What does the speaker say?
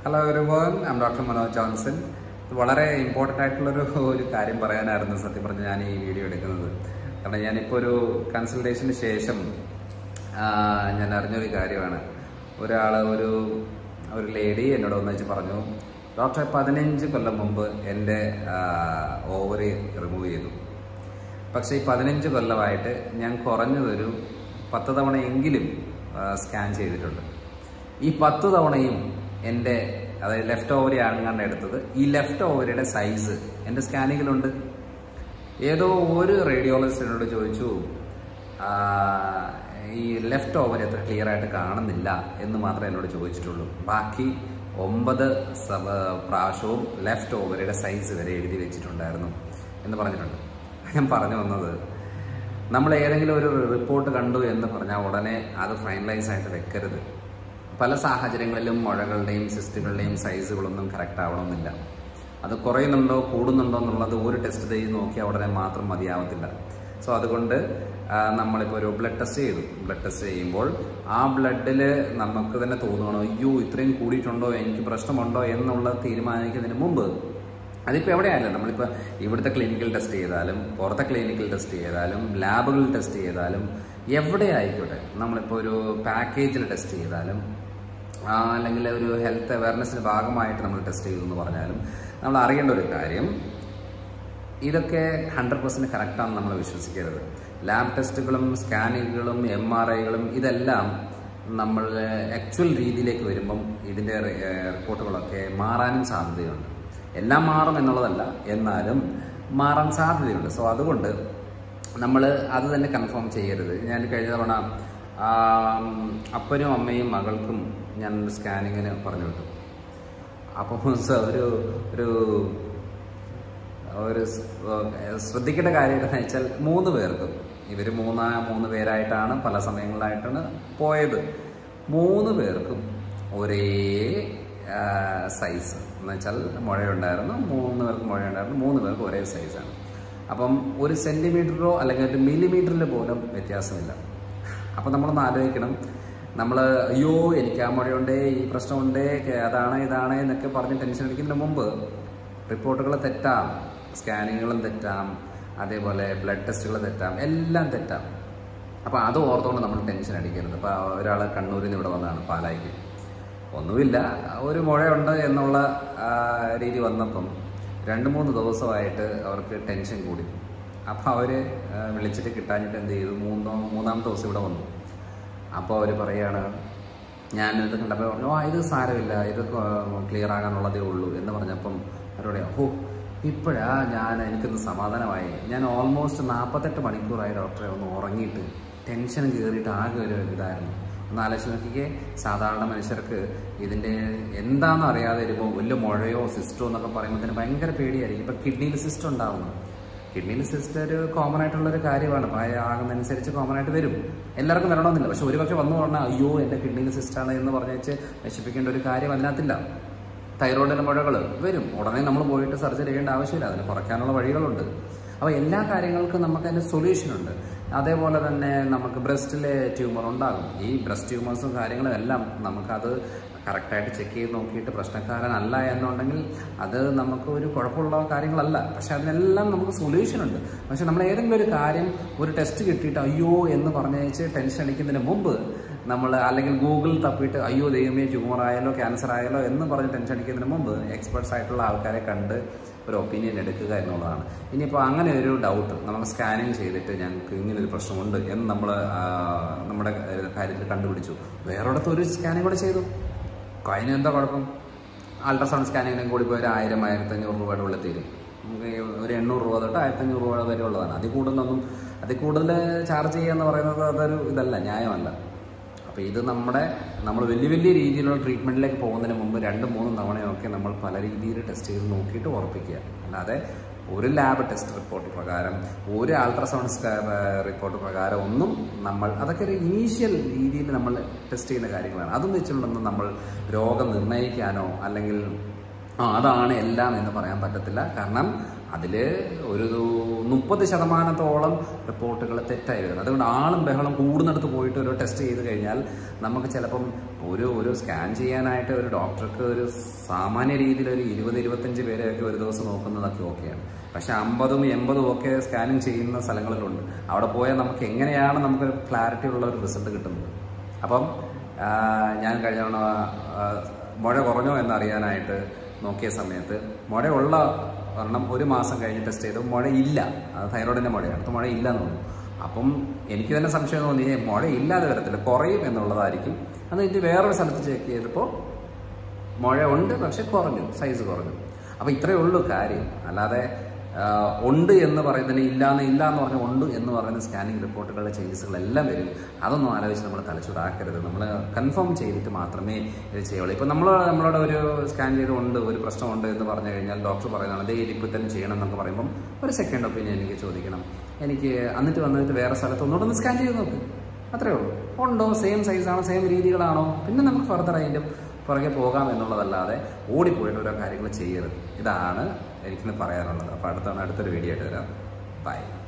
hello everyone I'm doctor Manoj Johnson ഇത് വളരെ important ആയിട്ടുള്ളൊരു ഒരു കാര്യം പറയാനായിരുന്നു സത്യം പറഞ്ഞ് ഞാൻ ഈ വീഡിയോ എടുക്കുന്നത് കാരണം ഞാനിപ്പോൾ ഒരു കൺസൾട്ടേഷന് ശേഷം ആ, ഞാൻ അറിഞ്ഞൊരു കാര്യമാണ് ഒരാൾ ഒരു ഒരു ലേഡി എന്നോട് ഒന്നിച്ച് പറഞ്ഞു ഡോക്ടറെ പതിനഞ്ച് കൊല്ലം മുമ്പ് എൻ്റെ ഓവറി റിമൂവ് ചെയ്തു പക്ഷേ ഈ പതിനഞ്ച് കൊല്ലമായിട്ട് ഞാൻ കുറഞ്ഞതൊരു പത്ത് തവണയെങ്കിലും സ്കാൻ ചെയ്തിട്ടുണ്ട് ഈ പത്ത് തവണയും എൻ്റെ അതായത് ലെഫ്റ്റ് ഓവറി ആണെന്നാണ് എടുത്തത് ഈ ലെഫ്റ്റ് ഓവറിയുടെ സൈസ് എൻ്റെ സ്കാനിങ്ങിലുണ്ട് ഏതോ ഒരു റേഡിയോളജിസ്റ്റ് എന്നോട് ചോദിച്ചു ആ, ഈ ലെഫ്റ്റ് ഓവർ എത്ര ക്ലിയർ ആയിട്ട് കാണുന്നില്ല എന്ന് മാത്രമേ എന്നോട് ചോദിച്ചിട്ടുള്ളൂ ബാക്കി ഒമ്പത് സവ- പ്രാവശ്യവും ലെഫ്റ്റ് ഓവറിയുടെ സൈസ് വരെ എഴുതി വെച്ചിട്ടുണ്ടായിരുന്നു എന്ന് പറഞ്ഞിട്ടുണ്ട് ഞാൻ പറഞ്ഞു വന്നത് നമ്മൾ ഏതെങ്കിലും ഒരു റിപ്പോർട്ട് കണ്ടു എന്ന് പറഞ്ഞാൽ ഉടനെ അത് ഫൈനലൈസ് ആയിട്ട് വെക്കരുത് പല സാഹചര്യങ്ങളിലും മുഴകളുടെയും സിസ്റ്റുകളുടെയും സൈസുകളൊന്നും കറക്റ്റ് ആവണമെന്നില്ല അത് കുറയുന്നുണ്ടോ കൂടുന്നുണ്ടോ എന്നുള്ളത് ഒരു ടെസ്റ്റ് ചെയ്ത് നോക്കിയാൽ ഉടനെ മാത്രം മതിയാവത്തില്ല സോ അതുകൊണ്ട് ആ, നമ്മളിപ്പോൾ ഒരു ബ്ലഡ് ടെസ്റ്റ് ചെയ്തു ബ്ലഡ് ടെസ്റ്റ് ചെയ്യുമ്പോൾ ആ ബ്ലഡിൽ നമുക്ക് തന്നെ തോന്നണോ അയ്യോ ഇത്രയും കൂടിയിട്ടുണ്ടോ എനിക്ക് പ്രശ്നമുണ്ടോ എന്നുള്ളത് തീരുമാനിക്കുന്നതിന് മുമ്പ് അതിപ്പോൾ എവിടെയായാലും നമ്മളിപ്പോൾ ഇവിടുത്തെ ക്ലിനിക്കൽ ടെസ്റ്റ് ചെയ്താലും പുറത്തെ ക്ലിനിക്കൽ ടെസ്റ്റ് ചെയ്താലും ലാബുകളിൽ ടെസ്റ്റ് ചെയ്താലും എവിടെ ആയിക്കോട്ടെ നമ്മളിപ്പോൾ ഒരു പാക്കേജിൽ ടെസ്റ്റ് ചെയ്താലും ആ, അല്ലെങ്കിൽ ഒരു ഹെൽത്ത് അവയർനെസ്സിൻ്റെ ഭാഗമായിട്ട് നമ്മൾ ടെസ്റ്റ് ചെയ്തു എന്ന് പറഞ്ഞാലും നമ്മൾ അറിയേണ്ട ഒരു കാര്യം ഇതൊക്കെ ഹൺഡ്രഡ് പെർസെൻറ്റ് കറക്റ്റാണെന്ന് നമ്മൾ വിശ്വസിക്കരുത് ലാബ് ടെസ്റ്റുകളും സ്കാനിങ്ങുകളും എം ആർ ഐകളും ഇതെല്ലാം നമ്മൾ ആക്ച്വൽ രീതിയിലേക്ക് വരുമ്പം ഇതിൻ്റെ റിപ്പോർട്ടുകളൊക്കെ മാറാനും സാധ്യതയുണ്ട് എല്ലാം മാറും എന്നുള്ളതല്ല എന്നാലും മാറാൻ സാധ്യതയുണ്ട് സോ അതുകൊണ്ട് നമ്മൾ അത് തന്നെ കൺഫേം ചെയ്യരുത് ഞാൻ കഴിഞ്ഞ തവണ ആം, അപ്പനും അമ്മയും മകൾക്കും ഞാൻ സ്കാനിങ്ങിന് പറഞ്ഞു വിട്ടു അപ്പോൾ സ- ഒരു ഒരു ഒരു സ്- ഏഹ് ശ്രദ്ധിക്കേണ്ട കാര്യം എന്താണെന്ന് വെച്ചാൽ മൂന്ന് പേർക്കും ഇവർ മൂന്നാ മൂന്ന് പേരായിട്ടാണ് പല സമയങ്ങളിലായിട്ടാണ് പോയത് മൂന്ന് പേർക്കും ഒരേ സൈസ് എന്ന് വെച്ചാൽ മുഴയുണ്ടായിരുന്നു മൂന്ന് പേർക്ക് മുഴയുണ്ടായിരുന്നു മൂന്ന് പേർക്ക് ഒരേ സൈസാണ് അപ്പം ഒരു സെൻറ്റിമീറ്ററോ അല്ലെങ്കിൽ ഒരു മില്ലിമീറ്ററിൽ പോലും വ്യത്യാസമില്ല അപ്പം നമ്മളൊന്ന് ആലോചിക്കണം നമ്മൾ അയ്യോ എനിക്ക് ആ മുഴയുണ്ടേ ഈ പ്രശ്നമുണ്ടേ കെ- അതാണ് ഇതാണ് എന്നൊക്കെ പറഞ്ഞ് ടെൻഷൻ അടിക്കുന്നതിന് മുമ്പ് റിപ്പോർട്ടുകൾ തെറ്റാം സ്കാനിങ്ങുകളും തെറ്റാം അതേപോലെ ബ്ലഡ് ടെസ്റ്റുകൾ തെറ്റാം എല്ലാം തെറ്റാം അപ്പോൾ അത് ഓർത്തുകൊണ്ട് നമ്മൾ ടെൻഷൻ അടിക്കരുത് അപ്പോൾ ഒരാൾ കണ്ണൂരിൽ നിന്ന് ഇവിടെ വന്നതാണ് പാലായിക്ക് ഒന്നുമില്ല ഒരു മുഴയുണ്ട് എന്നുള്ള ആ, രീതി വന്നപ്പം രണ്ട് മൂന്ന് ദിവസമായിട്ട് അവർക്ക് ടെൻഷൻ കൂടി അപ്പോൾ അവർ വിളിച്ചിട്ട് കിട്ടാഞ്ഞിട്ട് എന്ത് ചെയ്തു മൂന്നോ മൂന്നാമത്തെ ദിവസം ഇവിടെ വന്നു അപ്പോൾ അവർ പറയാണ് ഞാൻ ഇത് കണ്ടപ്പോൾ പറഞ്ഞു ആ ഇത് സാരമില്ല ഇത് ക്ലിയർ ആകാനുള്ളതേ ഉള്ളൂ എന്ന് പറഞ്ഞപ്പം അവരോട് ഓ ഇപ്പോഴാ ഞാൻ എനിക്കൊന്ന് സമാധാനമായി ഞാൻ ഓൾമോസ്റ്റ് നാൽപ്പത്തെട്ട് മണിക്കൂറായി ഡോക്ടറെ ഒന്ന് ഉറങ്ങിയിട്ട് ടെൻഷൻ കയറിയിട്ട് ആകെ ഒരു ഇതായിരുന്നു ഒന്ന് ആലോചിച്ച് നോക്കിക്കേ സാധാരണ മനുഷ്യർക്ക് ഇതിൻ്റെ എന്താണെന്ന് അറിയാതെ വരുമ്പോൾ വലിയ മുഴയോ സിസ്റ്റോ എന്നൊക്കെ പറയുമ്പോൾ തന്നെ ഭയങ്കര പേടിയായിരിക്കും ഇപ്പം കിഡ്നിയിൽ സിസ്റ്റം ഉണ്ടാവുന്നു കിഡ്നിയിൽ സിസ്റ്റ് ഒരു കോമൺ ആയിട്ടുള്ള ഒരു കാര്യമാണ് പ്രായം ആകുന്നതനുസരിച്ച് കോമൺ ആയിട്ട് വരും എല്ലാവർക്കും വരണമെന്നില്ല പക്ഷെ ഒരുപക്ഷെ വന്നു പറഞ്ഞാൽ അയ്യോ എൻ്റെ കിഡ്നിയിൽ സിസ്റ്റാണ് എന്ന് പറഞ്ഞ് വെച്ച് നശിപ്പിക്കേണ്ട ഒരു കാര്യം അതിനകത്തില്ല തൈറോയിഡിൻ്റെ മുഴകൾ വരും ഉടനെ നമ്മൾ പോയിട്ട് സർജറി ചെയ്യേണ്ട ആവശ്യമില്ല അതിന് കുറയ്ക്കാനുള്ള വഴികളുണ്ട് അപ്പോൾ എല്ലാ കാര്യങ്ങൾക്കും നമുക്ക് അതിൻ്റെ സൊല്യൂഷൻ ഉണ്ട് അതേപോലെ തന്നെ നമുക്ക് ബ്രസ്റ്റിലെ ട്യൂമർ ഉണ്ടാകും ഈ ബ്രസ്റ്റ് ട്യൂമേഴ്സും കാര്യങ്ങളും എല്ലാം നമുക്കത് കറക്റ്റായിട്ട് ചെക്ക് ചെയ്ത് നോക്കിയിട്ട് പ്രശ്നക്കാരനല്ല എന്നുണ്ടെങ്കിൽ അത് നമുക്ക് ഒരു കുഴപ്പമുള്ള കാര്യങ്ങളല്ല പക്ഷെ അതിനെല്ലാം നമുക്ക് സൊല്യൂഷൻ ഉണ്ട് പക്ഷെ നമ്മൾ ഏതെങ്കിലും ഒരു കാര്യം ഒരു ടെസ്റ്റ് കിട്ടിയിട്ട് അയ്യോ എന്ന് പറഞ്ഞേച്ച് ടെൻഷൻ അടിക്കുന്നതിന് മുമ്പ് നമ്മൾ അല്ലെങ്കിൽ ഗൂഗിളിൽ തപ്പിയിട്ട് അയ്യോ ദൈവമേ ട്യൂമർ ആയാലോ ക്യാൻസർ ആയാലോ എന്ന് പറഞ്ഞ് ടെൻഷൻ അടിക്കുന്നതിന് മുമ്പ് എക്സ്പേർട്സ് ആയിട്ടുള്ള ആൾക്കാരെ കണ്ട് ഒരു ഒപ്പീനിയൻ എടുക്കുക എന്നുള്ളതാണ് ഇനിയിപ്പോൾ അങ്ങനെ ഒരു ഡൗട്ട് നമുക്ക് സ്കാനിങ് ചെയ്തിട്ട് ഞങ്ങൾക്ക് ഇങ്ങനെ ഒരു പ്രശ്നമുണ്ട് എന്ന് നമ്മൾ നമ്മുടെ കാര്യത്തിൽ കണ്ടുപിടിച്ചു വേറൊരിടത്ത് ഒരു സ്കാനിങ് കൂടെ ചെയ്തു അതിന് എന്താ കുഴപ്പം അൾട്രാസൗണ്ട് സ്കാനിങ്ങിനും കൂടി പോയി ഒരു ആയിരം ആയിരത്തഞ്ഞൂറ് രൂപയുടെ ഉള്ളിൽ തീരും നമുക്ക് ഈ ഒരു എണ്ണൂറ് രൂപ തൊട്ട് ആയിരത്തഞ്ഞൂറ് രൂപ വരെ ഉള്ളതാണ് അതിൽ കൂടുതലൊന്നും അതിൽ കൂടുതൽ ചാർജ് ചെയ്യുക എന്ന് പറയുന്നത് അതൊരു ഇതല്ല ന്യായമല്ല അപ്പോൾ ഇത് നമ്മുടെ നമ്മൾ വലിയ വലിയ രീതിയിലുള്ള ട്രീറ്റ്മെൻറ്റിലേക്ക് പോകുന്നതിന് മുമ്പ് രണ്ടും മൂന്നും തവണയൊക്കെ നമ്മൾ പല രീതിയിൽ ടെസ്റ്റ് ചെയ്ത് നോക്കിയിട്ട് ഉറപ്പിക്കുക അല്ലാതെ ഒരു ലാബ് ടെസ്റ്റ് റിപ്പോർട്ട് പ്രകാരം ഒരു അൾട്രാസൗണ്ട് റിപ്പോർട്ട് പ്രകാരം ഒന്നും നമ്മൾ അതൊക്കെ ഒരു ഇനീഷ്യൽ രീതിയിൽ നമ്മൾ ടെസ്റ്റ് ചെയ്യുന്ന കാര്യങ്ങളാണ് അതും വെച്ചുകൊണ്ടൊന്നും നമ്മൾ രോഗം നിർണ്ണയിക്കാനോ അല്ലെങ്കിൽ ആ അതാണ് എല്ലാം എന്ന് പറയാൻ പറ്റത്തില്ല കാരണം അതിൽ ഒരു മുപ്പത് ശതമാനത്തോളം റിപ്പോർട്ടുകൾ തെറ്റായി വരുന്നത് അതുകൊണ്ട് ആളും ബഹളം കൂടുന്നിടത്ത് പോയിട്ട് ഒരു ടെസ്റ്റ് ചെയ്ത് കഴിഞ്ഞാൽ നമുക്ക് ചിലപ്പം ഒരു ഒരു സ്കാൻ ചെയ്യാനായിട്ട് ഒരു ഡോക്ടർക്ക് ഒരു സാമാന്യ രീതിയിൽ ഒരു ഇരുപത് ഇരുപത്തഞ്ച് പേരെയൊക്കെ ഒരു ദിവസം നോക്കുന്നതൊക്കെ ഓക്കെയാണ് പക്ഷെ അമ്പതും എൺപതും ഒക്കെ സ്കാനിങ് ചെയ്യുന്ന സ്ഥലങ്ങളിലുണ്ട് അവിടെ പോയാൽ നമുക്ക് എങ്ങനെയാണ് നമുക്ക് ക്ലാരിറ്റി ഉള്ള ഒരു റിസൾട്ട് കിട്ടുന്നത് അപ്പം ആ, ഞാൻ കഴിഞ്ഞ തവണ ആ, മുഴ കുറഞ്ഞോ എന്നറിയാനായിട്ട് നോക്കിയ സമയത്ത് മുഴയുള്ള ഒരെണ്ണം ഒരു മാസം കഴിഞ്ഞ് ടെസ്റ്റ് ചെയ്തു മുഴയില്ല അത് തൈറോയിഡിൻ്റെ മുഴയാണ് അപ്പോൾ മുഴയില്ല എന്ന് തോന്നുന്നു അപ്പം എനിക്ക് തന്നെ സംശയം തോന്നി "ഏ, മുഴ ഇല്ലാതെ വരത്തില്ല കുറയും എന്നുള്ളതായിരിക്കും അത് കഴിഞ്ഞ് വേറൊരു സ്ഥലത്ത് ചെക്ക് ചെയ്തപ്പോൾ മുഴ ഉണ്ട് പക്ഷെ കുറഞ്ഞു സൈസ് കുറഞ്ഞു അപ്പോൾ ഇത്രയേ ഉള്ളൂ കാര്യം അല്ലാതെ ആ, ഉണ്ട് എന്ന് പറയുന്നതിന് ഇല്ലാന്ന് ഇല്ല എന്ന് പറഞ്ഞാൽ ഉണ്ട് എന്ന് പറയുന്ന സ്കാനിങ് റിപ്പോർട്ടുകളിലെ ചേഞ്ചസുകളെല്ലാം വരും അതൊന്നും ആലോചിച്ച് നമ്മൾ തലച്ചൂടാക്കരുത് നമ്മൾ കൺഫേം ചെയ്തിട്ട് മാത്രമേ ഇത് ചെയ്യുള്ളൂ ഇപ്പം നമ്മൾ നമ്മളോട് ഒരു സ്കാൻ ചെയ്ത് ഉണ്ട് ഒരു പ്രശ്നമുണ്ട് എന്ന് പറഞ്ഞു കഴിഞ്ഞാൽ ഡോക്ടർ പറയുന്നതാണ് ദേ ഇതിപ്പോൾ തന്നെ ചെയ്യണം എന്നൊക്കെ പറയുമ്പം ഒരു സെക്കൻഡ് ഒപ്പീനിയൻ എനിക്ക് ചോദിക്കണം എനിക്ക് എന്നിട്ട് വന്നിട്ട് വേറെ സ്ഥലത്ത് ഒന്നുകൂടെ ഒന്ന് സ്കാൻ ചെയ്ത് നോക്ക് അത്രേ ഉള്ളൂ ഉണ്ടോ സെയിം സൈസാണോ സെയിം രീതികളാണോ പിന്നെ നമുക്ക് ഫർദർ അതിൻ്റെ പുറകെ പോകാം എന്നുള്ളതല്ലാതെ ഓടിപ്പോയിട്ട് ഓരോ കാര്യങ്ങൾ ചെയ്യരുത് ഇതാണ് എനിക്കിന്ന് പറയാനുള്ളത് അപ്പോൾ അടുത്താണ് അടുത്തൊരു വീഡിയോ ആയിട്ട് വരാം ബൈ